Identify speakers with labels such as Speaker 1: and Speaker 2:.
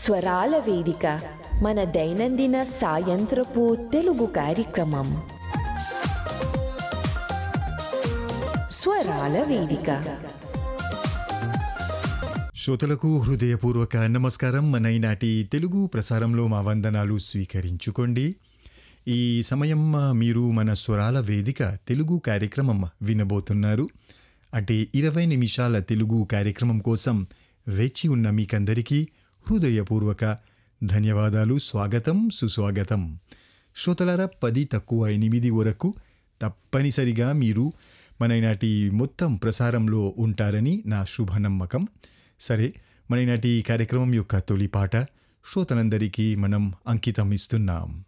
Speaker 1: స్వరాల వేదిక మన దైనందిన సాయంత్రపు తెలుగు కార్యక్రమం స్వరాల వేదిక
Speaker 2: శ్రోతలకు హృదయపూర్వక నమస్కారం మన ఈనాటి తెలుగు ప్రసారంలో మా వందనాలు స్వీకరించుకోండి ఈ సమయం ఆ, మీరు మన స్వరాల వేదిక తెలుగు కార్యక్రమం వినబోతున్నారు అంటే ఇరవై నిమిషాల తెలుగు కార్యక్రమం కోసం వేచి ఉన్న మీకందరికీ హృదయపూర్వక ధన్యవాదాలు స్వాగతం సుస్వాగతం శ్రోతలారా పది తక్కువ ఎనిమిది వరకు తప్పనిసరిగా మీరు మన ఈనాటి మొత్తం ప్రసారంలో ఉంటారని నా శుభ నమ్మకం సరే మన ఈనాటి కార్యక్రమం యొక్క తొలి పాట శ్రోతలందరికీ మనం అంకితం ఇస్తున్నాం